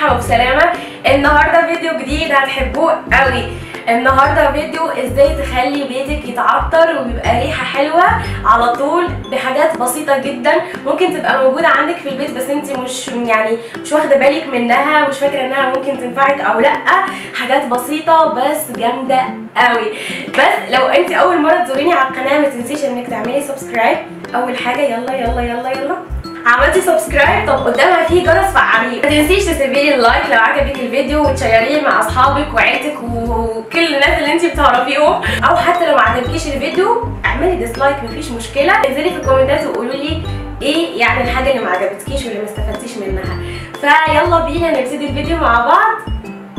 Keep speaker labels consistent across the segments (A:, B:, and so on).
A: بالصحة وبسلامة النهاردة فيديو جديد هتحبوه قوي النهارده فيديو ازاي تخلي بيتك يتعطر وبيبقى ريحه حلوه على طول بحاجات بسيطه جدا ممكن تبقى موجوده عندك في البيت بس انت مش يعني مش واخده بالك منها مش فاكره انها ممكن تنفعك او لا حاجات بسيطه بس جامده قوي بس لو انت اول مره تزوريني على القناه ما تنسيش انك تعملي سبسكرايب اول حاجه يلا يلا يلا يلا عملتي سبسكرايب طب قدامها في جرس فعليه ما تنسيش تسيبي لي اللايك لو عجبك الفيديو وتشيريه مع اصحابك وعيلتك وكل الناس اللي انت بتعرفيهم او حتى لو ما عجبكيش الفيديو اعملي ديسلايك مفيش مشكله انزلي في الكومنتات وقولوا لي ايه يعني الحاجه اللي ما عجبتكيش واللي ما استفدتيش منها فيلا بينا نبتدي الفيديو مع بعض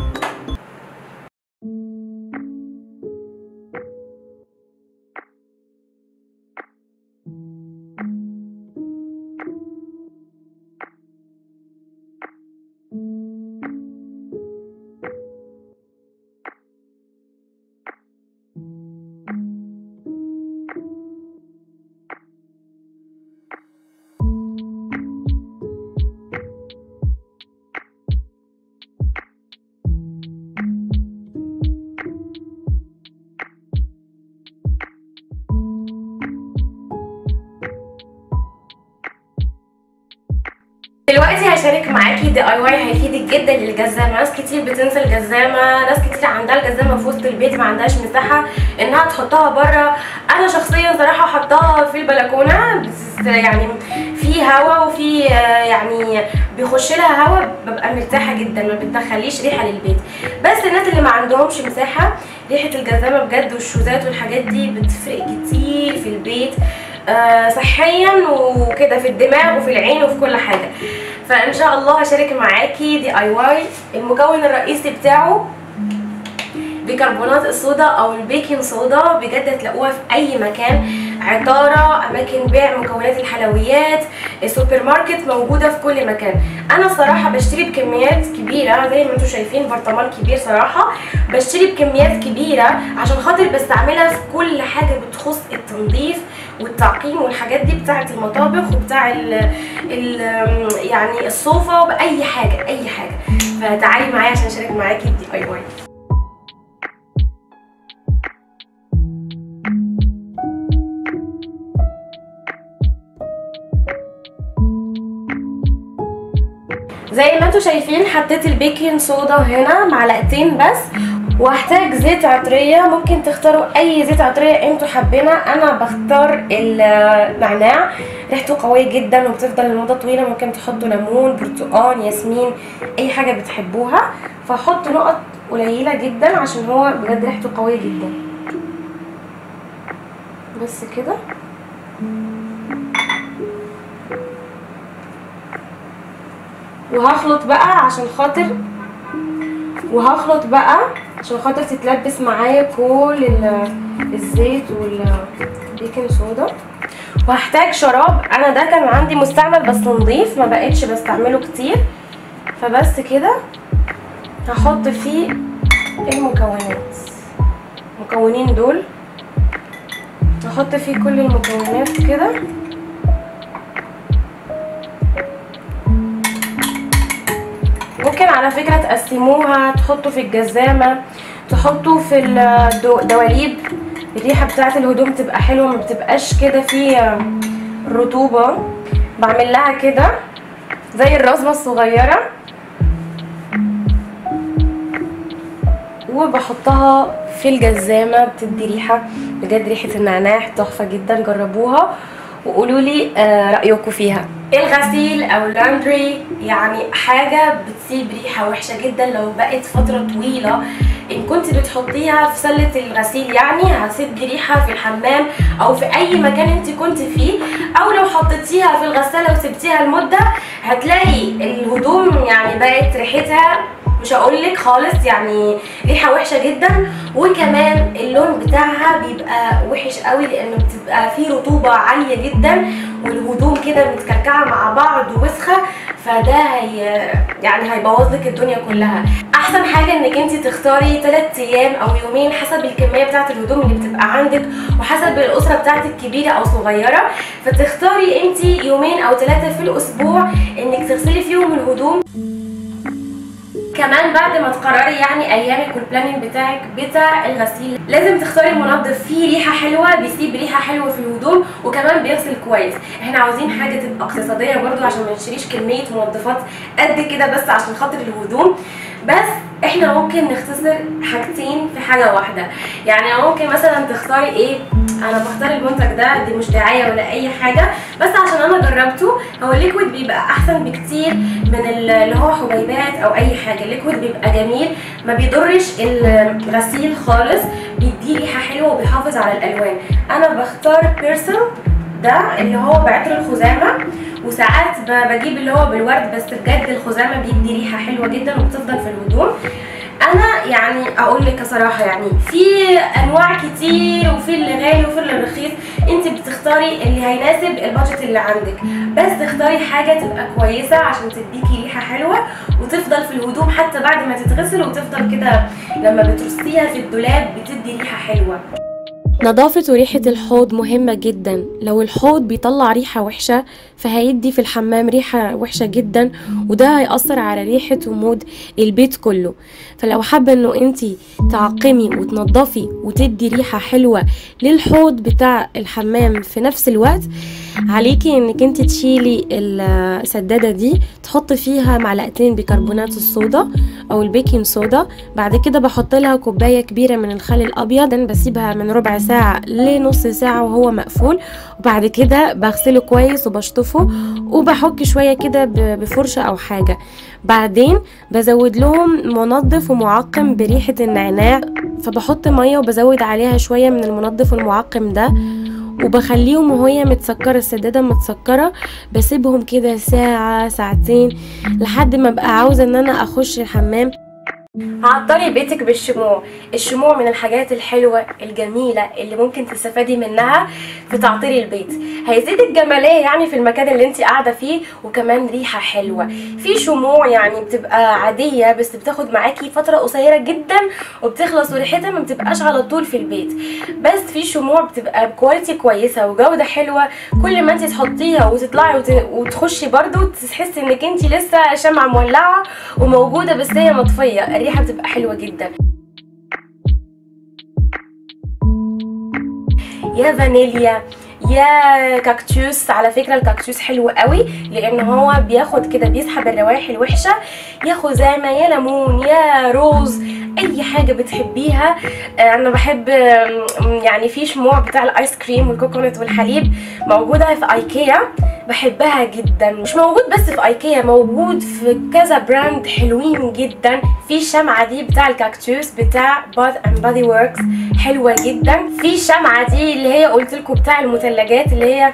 A: دلوقتي هشارك معاكي دي اي واي هيفيدك جدا للجزامه ناس كتير بتنسى الجزامه ناس كتير عندها الجزامه في وسط البيت ما عندهاش مساحه انها تحطها بره انا شخصيا صراحه حطاها في البلكونه بس يعني في هوا وفي يعني بيخش لها هوا ببقى مرتاحه جدا ما بتدخليش ريحه للبيت بس الناس اللي ما عندهمش مساحه ريحه الجزامه بجد والشوزات والحاجات دي بتفرق كتير في البيت آه صحيا وكده في الدماغ وفي العين وفي كل حاجه فان شاء الله هشارك معاكي دي اي واي المكون الرئيسي بتاعه بيكربونات الصودا او البيكنج صودا بجد هتلاقوها في اي مكان عطاره اماكن بيع مكونات الحلويات السوبر ماركت موجوده في كل مكان انا الصراحه بشتري بكميات كبيره زي ما انتم شايفين برطمان كبير صراحه بشتري بكميات كبيره عشان خاطر بستعملها في كل حاجه بتخص التنظيف والتعقيم والحاجات دي بتاعه المطابخ وبتاع ال ال يعني الصوفه باي حاجه اي حاجه فتعالي معايا عشان اشارك معاكي الدي اي واي زي ما انتم شايفين حطيت البيكنج صودا هنا معلقتين بس وهحتاج زيت عطرية ممكن تختاروا اي زيت عطرية انتوا حابينها انا بختار النعناع ريحته قوية جدا وبتفضل لمدة طويلة ممكن تحطوا ليمون برتقان ياسمين اي حاجة بتحبوها فحط نقط قليلة جدا عشان هو بجد ريحته قوية جدا بس كده وهخلط بقى عشان خاطر وهخلط بقى عشان خاطر تتلبس معايا كل الزيت والبيكنج صودا وهحتاج شراب انا ده كان عندي مستعمل بس نضيف ما بقتش بستعمله كتير فبس كده هحط فيه المكونات المكونين دول هحط فيه كل المكونات كده ممكن على فكرة تقسموها تحطوا في الجزامة تحطوا في الدواليب الريحة بتاعت الهدوم تبقى حلوة ما بتبقاش كده في رطوبة بعمل لها كده زي الرزمة الصغيرة وبحطها في الجزامة بتدي ريحة بجد ريحة النعناع تحفة جدا جربوها وقولوا لي رايكم فيها الغسيل او اللاندري يعني حاجه بتسيب ريحه وحشه جدا لو بقت فتره طويله ان كنت بتحطيها في سله الغسيل يعني هتسد ريحه في الحمام او في اي مكان انت كنت فيه او لو حطيتيها في الغساله وسبتيها لمده هتلاقي الهدوم يعني بقت ريحتها مش هقول لك خالص يعني ريحه وحشه جدا وكمان اللون بتاعها بيبقى وحش قوي لانه بتبقى فيه رطوبه عاليه جدا والهدوم كده متكلكعه مع بعض ووسخه فده هي يعني هيبوظ لك الدنيا كلها احسن حاجه انك انت تختاري 3 ايام او يومين حسب الكميه بتاعه الهدوم اللي بتبقى عندك وحسب الاسره بتاعتك كبيره او صغيره فتختاري انت يومين او ثلاثه في الاسبوع انك تغسلي فيهم الهدوم كمان بعد ما تقرري يعني ايامك والبلاننج بتاعك بتاع الغسيل لازم تختاري منظف فيه ريحه حلوه بيسيب ريحه حلوه في الهدوم وكمان بيغسل كويس احنا عاوزين حاجه تبقى اقتصاديه برضو عشان ما نشتريش كميه منظفات قد كده بس عشان خاطر الهدوم بس احنا ممكن نختصر حاجتين في حاجه واحده يعني ممكن مثلا تختاري ايه انا بختار المنتج ده دي مش دعايه ولا اي حاجه بس عشان انا جربته هو الليكويد بيبقى احسن بكتير من اللي هو حبيبات او اي حاجه الليكويد بيبقى جميل ما بيضرش الغسيل خالص بيديه ريحه حلوه وبيحافظ على الالوان انا بختار بيرسل ده اللي هو بعطر الخزامه وساعات بجيب اللي هو بالورد بس بجد الخزامه بيدي ريحه حلوه جدا وبتفضل في الهدوم انا يعني اقول لك صراحه يعني في انواع كتير وفي اللي غالي وفي اللي رخيص انت بتختاري اللي هيناسب البادجت اللي عندك بس اختاري حاجه تبقى كويسه عشان تديكي ريحه حلوه وتفضل في الهدوم حتى بعد ما تتغسل وتفضل كده لما بترصيها في الدولاب بتدي ريحه حلوه
B: نظافة وريحة الحوض مهمة جدا لو الحوض بيطلع ريحة وحشة فهيدي في الحمام ريحة وحشة جدا وده هيأثر على ريحة ومود البيت كله فلو حابة انه انتي تعقمي وتنظفي وتدي ريحة حلوة للحوض بتاع الحمام في نفس الوقت عليكي انك انت تشيلي السدادة دي تحطي فيها معلقتين بيكربونات الصودا او البيكنج صودا بعد كده بحط لها كوباية كبيرة من الخل الابيض بسيبها من ربع ساعة لنص ساعة وهو مقفول وبعد كده بغسله كويس وبشطفه وبحك شوية كده بفرشة او حاجة بعدين بزود لهم منظف ومعقم بريحة النعناع فبحط مية وبزود عليها شوية من المنظف المعقم ده وبخليهم وهي متسكرة السدادة متسكرة بسيبهم كده ساعة ساعتين لحد ما بقى عاوزة ان انا اخش الحمام
A: عطري بيتك بالشموع الشموع من الحاجات الحلوة الجميلة اللي ممكن تستفادي منها في تعطير البيت هيزيدك جمالية يعني في المكان اللي انت قاعدة فيه وكمان ريحة حلوة في شموع يعني بتبقى عادية بس بتاخد معاكي فترة قصيرة جدا وبتخلص وريحتها ما بتبقاش على طول في البيت بس في شموع بتبقى بكواليتي كويسة وجودة حلوة كل ما انت تحطيها وتطلعي وت... وتخشي برضو تحسي انك انت لسه شمعة مولعة وموجودة بس هي مطفية الريحة بتبقى حلوة جدا يا فانيليا يا كاكتوس على فكرة الكاكتوس حلو قوي لان هو بياخد كده بيسحب الروائح الوحشة يا خزامة يا ليمون يا روز اي حاجة بتحبيها انا بحب يعني في شموع بتاع الايس كريم والكوكونات والحليب موجودة في ايكيا بحبها جدا مش موجود بس في ايكيا موجود في كذا براند حلوين جدا في الشمعة دي بتاع الكاكتوس بتاع باث اند بادي وركس حلوة جدا في الشمعة دي اللي هي قلت لكم بتاع المثلجات اللي هي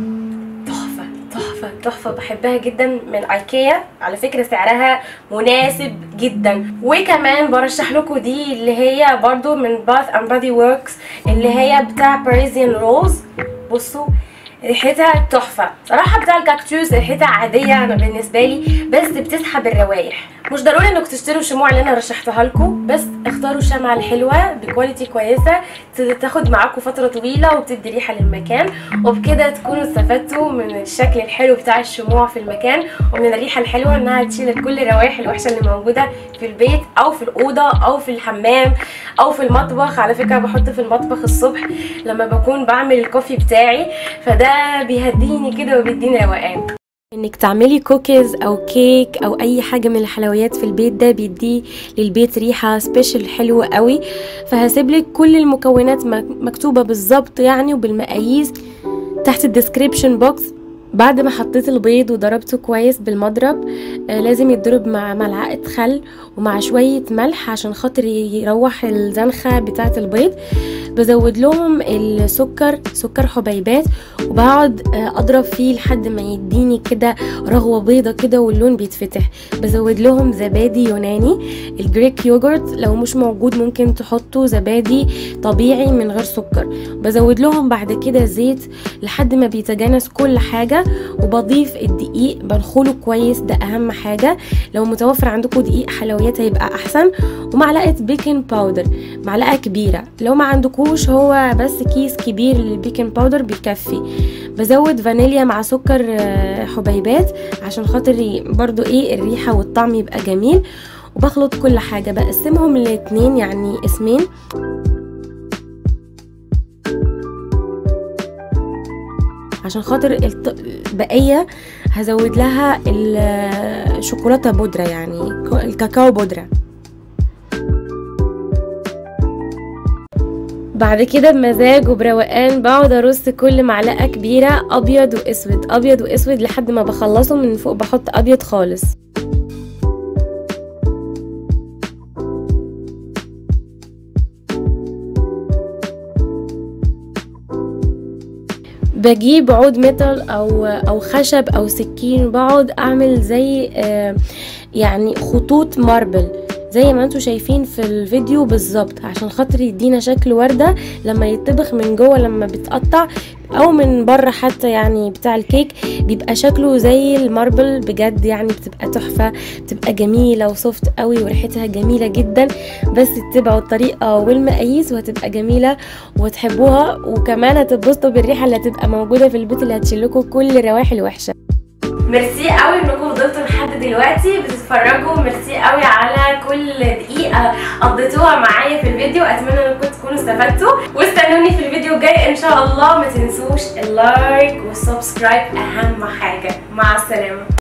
A: تحفة تحفة تحفة بحبها جدا من ايكيا على فكرة سعرها مناسب جدا وكمان برشح لكم دي اللي هي برضو من باث اند بادي وركس اللي هي بتاع باريزيان روز بصوا ريحتها تحفه صراحه بتاع الكاكتوس ريحتها عاديه انا بالنسبه لي بس بتسحب الروايح مش ضروري انكم تشتروا الشموع اللي انا رشحتها لكم بس اختاروا الشمعه الحلوه بكواليتي كويسه تاخد معاكم فتره طويله وبتدي ريحه للمكان وبكده تكونوا استفدتوا من الشكل الحلو بتاع الشموع في المكان ومن الريحه الحلوه انها تشيل كل الروائح الوحشه اللي موجوده في البيت او في الاوضه او في الحمام او في المطبخ على فكره بحط في المطبخ الصبح لما بكون بعمل الكوفي بتاعي فده بيهديني كده وبيديني روقان
B: انك تعملي كوكيز او كيك او اي حاجه من الحلويات في البيت ده بيديه للبيت ريحه سبيشال حلوه قوي فهسيبلك كل المكونات مكتوبه بالظبط يعني وبالمقاييس تحت الديسكريبشن بوكس بعد ما حطيت البيض وضربته كويس بالمضرب آه لازم يتضرب مع ملعقه خل ومع شويه ملح عشان خاطر يروح الزنخه بتاعه البيض بزود لهم السكر سكر حبيبات وبقعد آه اضرب فيه لحد ما يديني كده رغوه بيضه كده واللون بيتفتح بزود لهم زبادي يوناني الجريك يوجورت لو مش موجود ممكن تحطوا زبادي طبيعي من غير سكر بزود لهم بعد كده زيت لحد ما بيتجانس كل حاجه وبضيف الدقيق بنخله كويس ده اهم حاجه لو متوفر عندكم دقيق حلويات هيبقى احسن ومعلقه بيكنج باودر معلقه كبيره لو ما عندكوش هو بس كيس كبير للبيكنج باودر بيكفي بزود فانيليا مع سكر حبيبات عشان خاطر برضو ايه الريحه والطعم يبقى جميل وبخلط كل حاجة بقسمهم لاتنين يعني اسمين عشان خاطر الط- البقية هزود لها الشوكولاتة بودرة يعني الكاكاو بودرة بعد كده بمزاج وبروقان بقعد ارص كل معلقه كبيره ابيض واسود ابيض واسود لحد ما بخلصه من فوق بحط ابيض خالص بجيب عود ميتال او او خشب او سكين بقعد اعمل زي آه، يعني خطوط ماربل زي ما انتوا شايفين في الفيديو بالظبط عشان خاطر يدينا شكل ورده لما يتطبخ من جوه لما بتقطع او من بره حتى يعني بتاع الكيك بيبقى شكله زي الماربل بجد يعني بتبقى تحفه بتبقى جميله وسوفت قوي وريحتها جميله جدا بس تتبعوا الطريقه والمقاييس وهتبقى جميله وتحبوها وكمان هتتبسطوا بالريحه اللي هتبقى موجوده في البيت اللي هتشيلكوا كل الروائح الوحشه
A: ميرسي قوي انكم فضلتوا لحد دلوقتي بتتفرجوا ميرسي قوي على كل دقيقه قضيتوها معايا في الفيديو اتمنى انكم تكونوا استفدتوا واستنوني في الفيديو الجاي ان شاء الله ما تنسوش اللايك والسبسكرايب اهم حاجه مع السلامه